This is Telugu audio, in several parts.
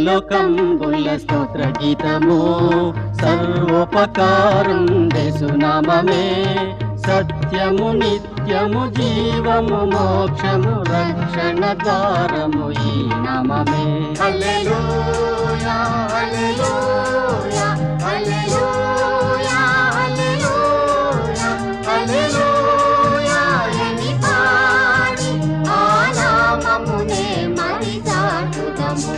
సర్వలోకంబుల స్తోత్ర గీతము సర్వోపకారం దేశునామమే సత్యము నిత్యము జీవము మోక్షము రక్షణ ద్వారము ఈ నామమే హల్లెలూయా హల్లెలూయా హల్లెలూయా హల్లెలూయా హల్లెలూయా ఎని పాడి ఆ నామమునే మరి చాటుదము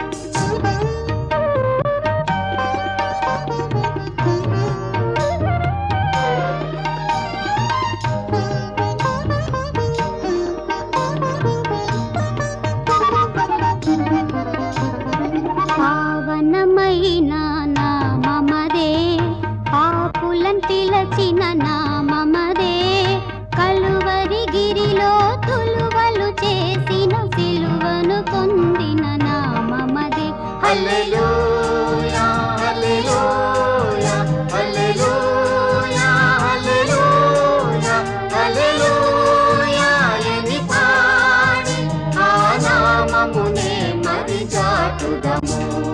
పావనమైన నామమదే పాపులను పిలచిన నామమదే కలువరి గిరిలో తులువలు చేసిన సిలువను పొందిన నామమదే హల్లెలూయా హల్లెలూయా హల్లెలూయా హల్లెలూయా హల్లెలూయా ఎని పాడి ఆ నామమునే మరి చాటుదము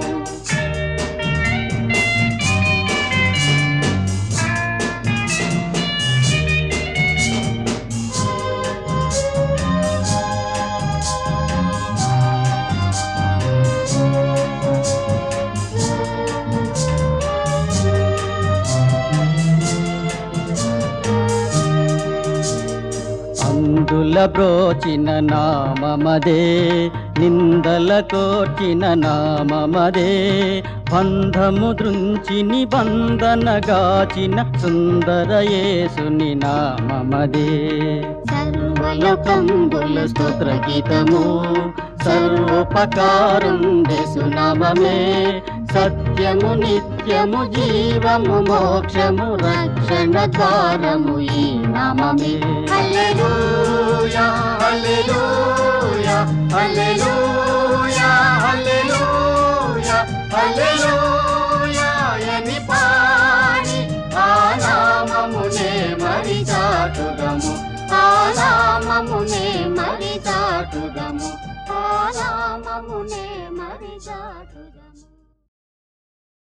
అందుల బ్రోచిన నామమదే నిందల కోర్చిన నామమదే బంధము దృంచి నిబంధన గాచిన సుందర యేసుని నామమదే సర్వలోకంబుల స్తోత్ర గీతము సర్వోపకారం దేశునామమే సత్యము నిత్యము జీవము మోక్షము రక్షణ ద్వారము ఈ నామమే హల్లెలూయా హల్లెలూయా హల్లెలూయా హల్లెలూయా హల్లెలూయా ఎని పాడి ఆ నామమునే మరి చాటుదము ఆ నామమునే మరి చాటుదము ఆ నామమునే మరి చాటుదము